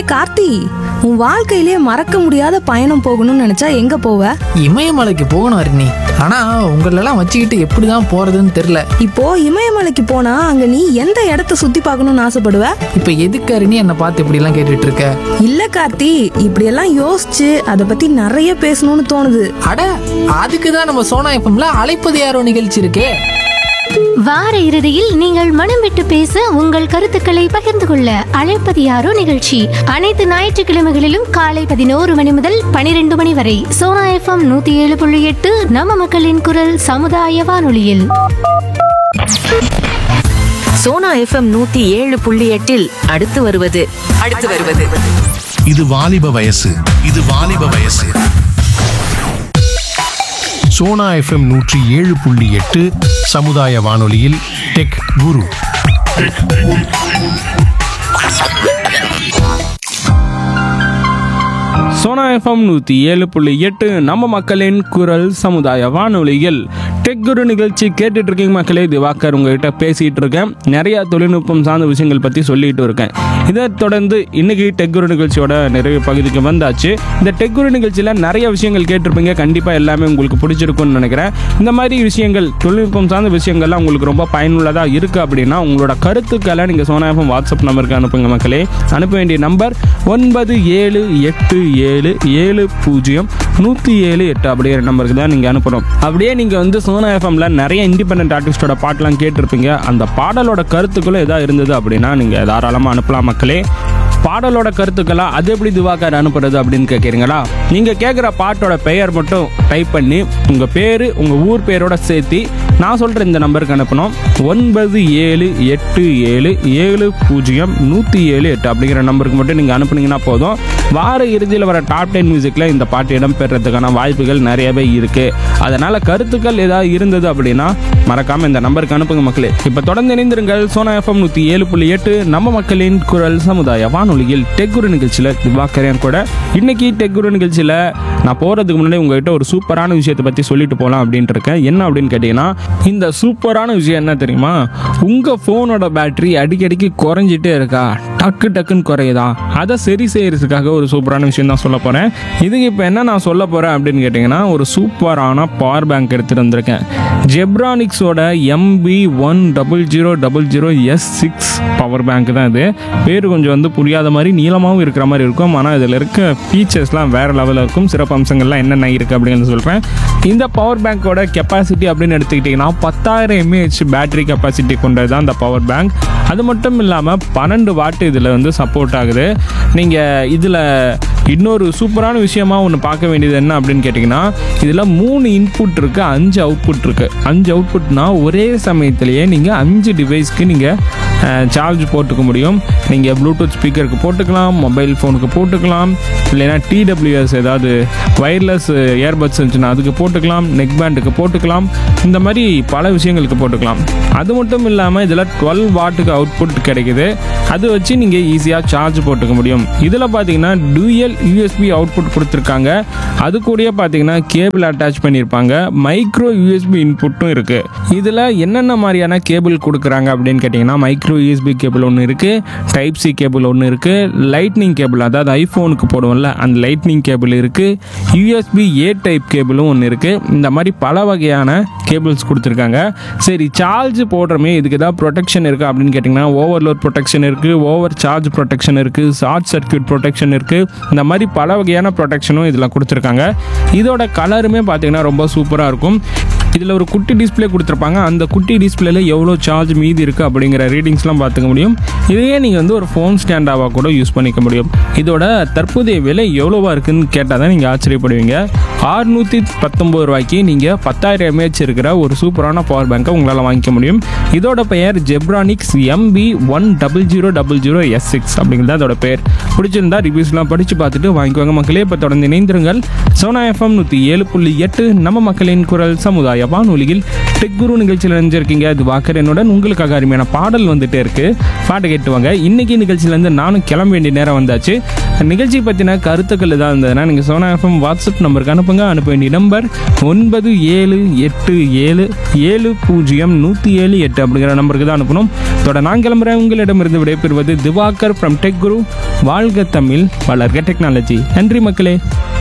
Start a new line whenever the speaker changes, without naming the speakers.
கார்த்தி உன் வாழ்க்கையிலே மறக்க முடியாத பயணம் போகணும்னு நினைச்சா எங்க போவ
இமயமலைக்கு போகணும் அருணி ஆனா உங்களெல்லாம் வச்சுக்கிட்டு எப்படிதான் போறதுன்னு தெரியல
இப்போ இமயமலைக்கு போனா அங்க நீ எந்த இடத்த சுத்தி பார்க்கணும்னு ஆசைப்படுவ
இப்ப எதுக்கு அருணி என்னை பார்த்து இப்படி எல்லாம் கேட்டுட்டு இருக்க
இல்ல கார்த்தி இப்படியெல்லாம் யோசிச்சு அதை பத்தி நிறைய பேசணும்னு தோணுது
அட அதுக்கு தான் நம்ம சோனா எஃப்எம்ல அழைப்பது யாரோ நிகழ்ச்சி இருக்கே
வார இறுதியில் நீங்கள் மனம் விட்டு பேச உங்கள் கருத்துக்களை பகிர்ந்து கொள்ள அழைப்பது யாரோ நிகழ்ச்சி அனைத்து ஞாயிற்றுக்கிழமைகளிலும் காலை பதினோரு மணி முதல் பனிரெண்டு மணி வரை சோனா எஃப்எம் நூத்தி ஏழு புள்ளி எட்டு நம்ம மக்களின் குரல் சமுதாய வானொலியில்
சோனா எஃப்எம் நூத்தி ஏழு புள்ளி எட்டில் அடுத்து வருவது அடுத்து வருவது
இது வாலிப வயசு இது வாலிப வயசு சோனா எஃப்எம் நூற்றி ஏழு புள்ளி எட்டு சமுதாய வானொலியில் டெக் குரு
சோனா எஃப்எம் நூற்றி ஏழு புள்ளி எட்டு நம்ம மக்களின் குரல் சமுதாய வானொலியில் டெக் குரு நிகழ்ச்சி கேட்டுட்டு இருக்கீங்க மக்களே திவாகர் உங்ககிட்ட பேசிட்டு இருக்கேன் நிறைய தொழில்நுட்பம் சார்ந்த விஷயங்கள் பற்றி சொல்லிட்டு இருக்கேன் இதை தொடர்ந்து இன்னைக்கு டெக் குரு நிகழ்ச்சியோட நிறைவு பகுதிக்கு வந்தாச்சு இந்த டெக் குரு நிகழ்ச்சியில் நிறைய விஷயங்கள் கேட்டிருப்பீங்க கண்டிப்பாக எல்லாமே உங்களுக்கு பிடிச்சிருக்கும்னு நினைக்கிறேன் இந்த மாதிரி விஷயங்கள் தொழில்நுட்பம் சார்ந்த விஷயங்கள்லாம் உங்களுக்கு ரொம்ப பயனுள்ளதாக இருக்குது அப்படின்னா உங்களோட கருத்துக்களை நீங்கள் சோனா எஃப்எம் வாட்ஸ்அப் நம்பருக்கு அனுப்புங்க மக்களே அனுப்ப வேண்டிய நம்பர் ஒன்பது ஏழு எட்டு ஏழு ஏழு பூஜ்ஜியம் நூற்றி ஏழு எட்டு அப்படிங்கிற நம்பருக்கு தான் நீங்கள் அனுப்பணும் அப்படியே நீங்கள் வந்து சோனா எஃப்எம்ல நிறைய இண்டிபெண்டன்ட் ஆர்டிஸ்டோட பாட்டெலாம் கேட்டிருப்பீங்க அந்த பாடலோட கருத்துக்களும் எதாவது இருந்தது அப்படின்னா நீங்கள் தாராளமாக அனுப்பலாம் மக்களே பாடலோட கருத்துக்களா அது எப்படி திவாகர் அனுப்புறது அப்படின்னு கேட்குறீங்களா நீங்கள் கேட்குற பாட்டோட பெயர் மட்டும் டைப் பண்ணி உங்கள் பேர் உங்கள் ஊர் பேரோட சேர்த்து நான் சொல்கிற இந்த நம்பருக்கு அனுப்பணும் ஒன்பது ஏழு எட்டு ஏழு ஏழு பூஜ்ஜியம் நூற்றி ஏழு எட்டு அப்படிங்கிற நம்பருக்கு மட்டும் நீங்கள் அனுப்புனீங்கன்னா போதும் வார இறுதியில் வர டாப் டென் மியூசிக்கில் இந்த பாட்டு இடம்பெறதுக்கான வாய்ப்புகள் நிறையவே இருக்குது அதனால் கருத்துக்கள் ஏதாவது இருந்தது அப்படின்னா மறக்காமல் இந்த நம்பருக்கு அனுப்புங்க மக்களே இப்போ தொடர்ந்து இணைந்திருங்கள் சோனா எஃப்எம் நூற்றி ஏழு புள்ளி எட்டு நம்ம மக்களின் குரல் சமுதாய வானொலியில் டெக்குரு நிகழ்ச்சியில் திவாகரன் கூட இன்னைக்கு டெக்குரு நிகழ்ச்சியில் நான் போகிறதுக்கு முன்னாடி உங்ககிட்ட ஒரு சூப்பரான விஷயத்தை பற்றி சொல்லிட்டு போகலாம் அப்படின்ட்டு இருக்கேன் என்ன அப்படின்னு கேட்டிங்கன்னா இந்த சூப்பரான விஷயம் என்ன தெரியுமா உங்கள் ஃபோனோட பேட்டரி அடிக்கடிக்கு குறைஞ்சிட்டே இருக்கா டக்கு டக்குன்னு குறையுதா அதை சரி செய்யறதுக்காக ஒரு சூப்பரான விஷயம் தான் சொல்ல போகிறேன் இதுக்கு இப்போ என்ன நான் சொல்ல போகிறேன் அப்படின்னு கேட்டிங்கன்னா ஒரு சூப்பரான பவர் பேங்க் எடுத்துகிட்டு வந்திருக்கேன் ஜெப்ரானிக்ஸோட MP one double zero double zero S six power bank தான் இது பேர் கொஞ்சம் வந்து புரியாத மாதிரி நீளமாகவும் இருக்கிற மாதிரி இருக்கும் ஆனால் இதில் இருக்க ஃபீச்சர்ஸ்லாம் வேறு லெவலில் இருக்கும் சிறப்பம்சங்கள்லாம் என்னென்ன இருக்குது அப்படின்னு சொல்கிறேன் இந்த பவர் பேங்க்கோட கெப்பாசிட்டி அப்படின்னு எடுத்துக்கிட்டிங்கன்னா பத்தாயிரம் எம்ஏஹெச் பேட்டரி கெப்பாசிட்டி கொண்டது தான் இந்த பவர் பேங்க் அது மட்டும் இல்லாமல் பன்னெண்டு வாட் இதில் வந்து சப்போர்ட் ஆகுது நீங்கள் இதில் இன்னொரு சூப்பரான விஷயமா ஒன்று பார்க்க வேண்டியது என்ன அப்படின்னு கேட்டிங்கன்னா இதில் மூணு இன்புட் இருக்குது அஞ்சு அவுட்புட் இருக்குது அஞ்சு அவுட்புட்னா ஒரே சமயத்திலேயே நீங்கள் அஞ்சு டிவைஸ்க்கு நீங்கள் சார்ஜ் போட்டுக்க முடியும் நீங்கள் ப்ளூடூத் ஸ்பீக்கருக்கு போட்டுக்கலாம் மொபைல் ஃபோனுக்கு போட்டுக்கலாம் இல்லைன்னா டிடபிள்யூஎஸ் ஏதாவது ஒயர்லெஸ் இயர்பட்ஸ் இருந்துச்சுன்னா அதுக்கு போட்டுக்கலாம் நெக் பேண்டுக்கு போட்டுக்கலாம் இந்த மாதிரி பல விஷயங்களுக்கு போட்டுக்கலாம் அது மட்டும் இல்லாமல் இதில் டுவெல் வாட்டுக்கு அவுட்புட் கிடைக்குது அது வச்சு நீங்கள் ஈஸியாக சார்ஜ் போட்டுக்க முடியும் இதில் பார்த்தீங்கன்னா டூயல் யூஎஸ்பி அவுட்புட் கொடுத்துருக்காங்க அது கூடயே பார்த்தீங்கன்னா கேபிள் அட்டாச் பண்ணியிருப்பாங்க மைக்ரோ யூஎஸ்பி இன்புட்டும் இருக்குது இதில் என்னென்ன மாதிரியான கேபிள் கொடுக்குறாங்க அப்படின்னு கேட்டிங்கன்னா மைக்ரோ யூஎஸ்பி கேபிள் ஒன்று இருக்குது டைப் சி கேபிள் ஒன்று இருக்குது லைட்னிங் கேபிள் அதாவது ஐஃபோனுக்கு போடுவோம்ல அந்த லைட்னிங் கேபிள் இருக்குது யூஎஸ்பி ஏ டைப் கேபிளும் ஒன்று இருக்குது இந்த மாதிரி பல வகையான கேபிள்ஸ் கொடுத்துருக்காங்க சரி சார்ஜ் போடுறமே இதுக்கு ஏதாவது ப்ரொடெக்ஷன் இருக்குது அப்படின்னு கேட்டிங்கன்னா ஓவர்லோட் ப்ரொடெக்ஷன் இருக்குது ஓவர் சார்ஜ் ப்ரொடெக்ஷன் இருக்குது ஷார்ட் சர்க்யூட் ப்ரொடெக்ஷன் இருக்குது இந்த மாதிரி பல வகையான ப்ரொடெக்ஷனும் இதில் கொடுத்துருக்காங்க இதோட கலருமே பார்த்தீங்கன்னா ரொம்ப சூப்பராக இருக்கும் இதில் ஒரு குட்டி டிஸ்ப்ளே கொடுத்துருப்பாங்க அந்த குட்டி டிஸ்பிளேல எவ்வளோ சார்ஜ் மீதி இருக்குது அப்படிங்கிற ரீடிங்ஸ்லாம் பார்த்துக்க முடியும் இதையே நீங்கள் வந்து ஒரு ஃபோன் ஸ்டாண்டாவாக கூட யூஸ் பண்ணிக்க முடியும் இதோட தற்போதைய விலை எவ்வளோவா இருக்குன்னு கேட்டால் தான் நீங்கள் ஆச்சரியப்படுவீங்க ஆறுநூற்றி பத்தொம்பது ரூபாய்க்கு நீங்கள் பத்தாயிரம் எம்ஏஹெச் இருக்கிற ஒரு சூப்பரான பவர் பேங்கை உங்களால் வாங்கிக்க முடியும் இதோட பெயர் Zebronics MP one double zero double zero S six அப்படிங்கிறது அதோட பெயர் பிடிச்சிருந்தா ரிவ்யூஸ்லாம் படித்து பார்த்துட்டு வாங்கிக்குவாங்க மக்களே இப்போ தொடர்ந்து இணைந்திருங்கள் சோனா எஃப்எம் நூற்றி ஏழு புள்ளி எட்டு நம்ம மக்களின் குரல் சமுதாய வானொலியில் டெக் குரு நிகழ்ச்சியில் நினைஞ்சிருக்கீங்க அது வாக்கர் என்னுடன் உங்களுக்காக அருமையான பாடல் வந்துட்டே இருக்கு பாட்டை கேட்டுவாங்க இன்னைக்கு நிகழ்ச்சியிலேருந்து நானும் கிளம்ப வேண்டிய நேரம் வந்தாச்சு நிகழ்ச்சி பற்றின கருத்துக்கள் தான் இருந்ததுன்னா நீங்கள் சோனா எஃப்எம் வாட்ஸ்அப் நம்பருக்கு அனுப்புங்க அனுப்ப வேண்டிய நம்பர் ஒன்பது ஏழு எட்டு ஏழு ஏழு பூஜ்ஜியம் நூற்றி ஏழு எட்டு அப்படிங்கிற நம்பருக்கு தான் அனுப்பணும் இதோட நான் கிளம்புறேன் உங்களிடமிருந்து விடைபெறுவது திவாகர் ஃப்ரம் டெக் குரு வாழ்க தமிழ் வளர்க டெக்னாலஜி நன்றி மக்களே